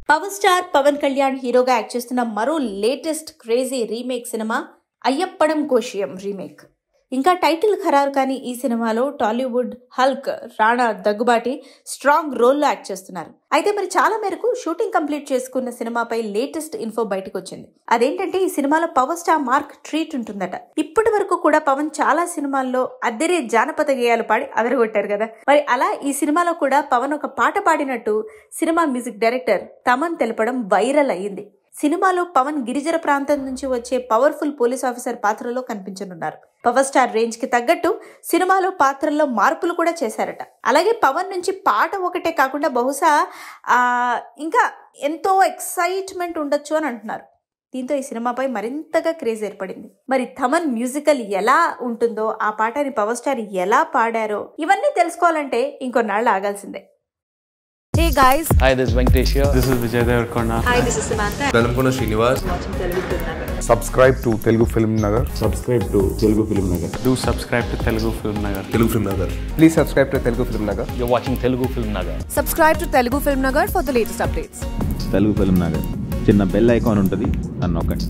Power star Pawan Kalyan హీరోగా act చేస్తున్న మరో latest crazy remake cinema Ayyappanum Koshiyum remake ఇంకా టైటిల్ ఖరారు కానీ ఈ సినిమాలో Tollywood Hulk Rana Daggubati strong రోల్లో యాక్ట్ చేస్తున్నారు అయితే మరి చాలా మేరకు షూటింగ్ కంప్లీట్ చేసుకున్న సినిమాపై లేటెస్ట్ ఇన్ఫో బయటకు వచ్చింది అదేంటంటే ఈ సినిమాలో పవర్ స్టార్ మార్క్ ట్రీట్ ఉంటుందట ఇప్పటి వరకు కూడా పవన్ చాలా సినిమాల్లో అద్దెరే జానపద గేయాలు పాడి అదరగొట్టారు కదా మరి అలా ఈ సినిమాలో కూడా పవన్ ఒక పాట పాడినట్టు సినిమా మ్యూజిక్ డైరెక్టర్ తమన్ తెలపడం వైరల్ అయ్యింది సినిమాలో పవన్ గిరిజన ప్రాంతం నుంచి వచ్చే పవర్ఫుల్ పోలీస్ ఆఫీసర్ పాత్రలో కనిపించనున్నారు పవర్ స్టార్ రేంజ్ కి తగ్గట్టు సినిమాలో పాత్రల్లో మార్పులు కూడా చేశారట అలాగే పవన్ నుంచి పాట ఒకటే కాకుండా బహుశా ఆ ఇంకా ఎంతో ఎక్సైట్మెంట్ ఉండొచ్చు అని అంటున్నారు దీంతో ఈ సినిమాపై మరింతగా క్రేజ్ ఏర్పడింది మరి థమన్ మ్యూజికల్ ఎలా ఉంటుందో ఆ పాటని పవర్ స్టార్ ఎలా పాడారో ఇవన్నీ తెలుసుకోవాలంటే ఇంకొన్నాళ్ళు ఆగాల్సిందే Hey guys, Hi, this is Venkatesh here. This is Vijay Devarkonda. hi, this is Samantha. వెలంపున Srinivas subscribe to Telugu Film Nagar. subscribe to Telugu Film Nagar. Do subscribe to Telugu Film Nagar. Telugu film Nagar Please subscribe to Telugu Film Nagar. You're watching Telugu Film Nagar. Subscribe to Telugu Film Nagar for the latest updates. Telugu film Nagar చిన్న bell icon ఉంటుంది నన్ను నొక్కండి